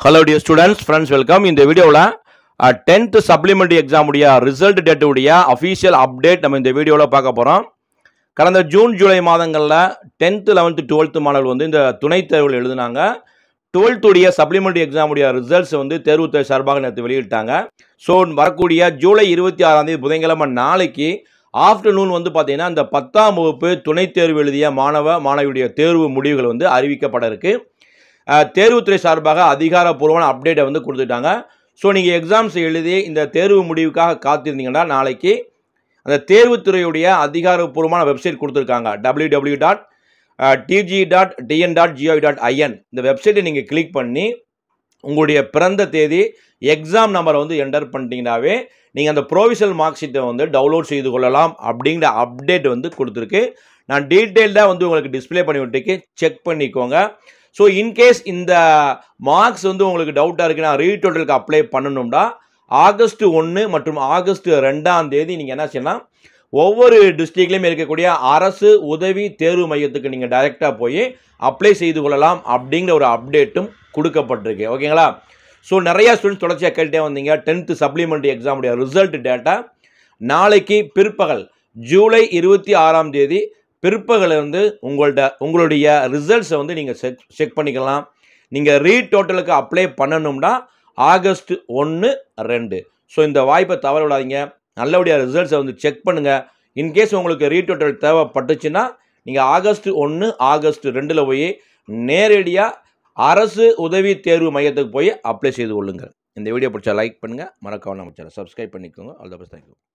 hello dear students friends welcome இந்த வீடியோவில் tenth supplementary எக்ஸாமுடைய ரிசல்ட் டேட்டுடைய அஃபீஷியல் அப்டேட் நம்ம இந்த வீடியோவில் பார்க்க போகிறோம் கடந்த ஜூன் ஜூலை மாதங்களில் டென்த்து லெவன்த்து டுவெல்த்து மாணவர்கள் வந்து இந்த துணைத் தேர்வுகள் எழுதினாங்க டுவெல்த்துடைய சப்ளிமெண்ட்ரி எக்ஸாமுடைய ரிசல்ட்ஸ் வந்து தேர்வுத்துறை சார்பாக நேற்று வெளியிட்டாங்க ஸோ வரக்கூடிய ஜூலை இருபத்தி ஆறாம் தேதி புதன்கிழமை நாளைக்கு ஆஃப்டர்நூன் வந்து பார்த்தீங்கன்னா இந்த பத்தாம் வகுப்பு துணைத் தேர்வு எழுதிய மாணவ மாணவியுடைய தேர்வு முடிவுகள் வந்து அறிவிக்கப்பட இருக்கு அஹ், தேர்வுத்துறை சார்பாக அதிகாரப்பூர்வமான அப்டேட்டை வந்து கொடுத்துட்டாங்க ஸோ நீங்கள் எக்ஸாம்ஸ் எழுதி இந்த தேர்வு முடிவுக்காக காத்திருந்தீங்கன்னா நாளைக்கு அந்த தேர்வுத்துறையுடைய அதிகாரப்பூர்வமான வெப்சைட் கொடுத்துருக்காங்க W W dot DG dot TN dot GO dot IN இந்த வெப்சைட்டை நீங்கள் கிளிக் பண்ணி உங்களுடைய பிறந்த தேதி எக்ஸாம் நம்பரை வந்து என்டர் பண்ணிட்டீங்கன்னாவே நீங்கள் அந்த ப்ரோவிஷனல் மார்க் ஷீட்டை வந்து டவுன்லோட் செய்து கொள்ளலாம் அப்படிங்கிற அப்டேட் வந்து கொடுத்துருக்கு நான் டீட்டெயில்டாக வந்து உங்களுக்கு டிஸ்ப்ளே பண்ணி விட்டுக்கு செக் பண்ணிக்கோங்க ஸோ இன்கேஸ் இந்த மார்க்ஸ் வந்து உங்களுக்கு டவுட்டாக இருக்கு நான் ரீடோட்டலுக்கு அப்ளை பண்ணணும்னா ஆகஸ்ட் ஒன்று மற்றும் ஆகஸ்ட் ரெண்டாம் தேதி நீங்கள் என்ன செய்யலாம் ஒவ்வொரு டிஸ்ட்ரிக்ட்லேயும் இருக்கக்கூடிய அரசு உதவி தேர்வு மையத்துக்கு நீங்கள் டைரெக்டாக போய் அப்ளை செய்து கொள்ளலாம் அப்படிங்கிற ஒரு அப்டேட்டும் கொடுக்கப்பட்டிருக்கு ஓகேங்களா ஸோ நிறையா ஸ்டூடெண்ட்ஸ் தொடர்ச்சியாக கேட்டே வந்தீங்க டென்த்து சப்ளிமெண்ட்ரி எக்ஸாமுடைய ரிசல்ட் டேட்டா நாளைக்கு பிற்பகல் ஜூலை இருபத்தி ஆறாம் தேதி பிற்பகல் இருந்து உங்கள்ட்ட உங்களுடைய ரிசல்ட்ஸை வந்து நீங்கள் செக் செக் பண்ணிக்கலாம் நீங்கள் ரீடோட்டலுக்கு அப்ளை பண்ணணும்னா ஆகஸ்ட் ஒன்று ரெண்டு ஸோ இந்த வாய்ப்பை தவற விடாதீங்க நல்லபடியாக ரிசல்ட்ஸை வந்து செக் பண்ணுங்கள் இன்கேஸ் உங்களுக்கு ரீடோட்டல் தேவைப்பட்டுச்சுன்னா நீங்கள் ஆகஸ்ட் ஒன்று ஆகஸ்ட் ரெண்டில் போய் நேரடியாக அரசு உதவி தேர்வு மையத்துக்கு போய் அப்ளை செய்து கொள்ளுங்கள் இந்த வீடியோ பிடிச்சா லைக் பண்ணுங்கள் மறக்காம நம்ம சேனல் சப்ஸ்கிரைப் பண்ணிக்கோங்க ஆல் த பெஸ்ட் தேங்க்யூ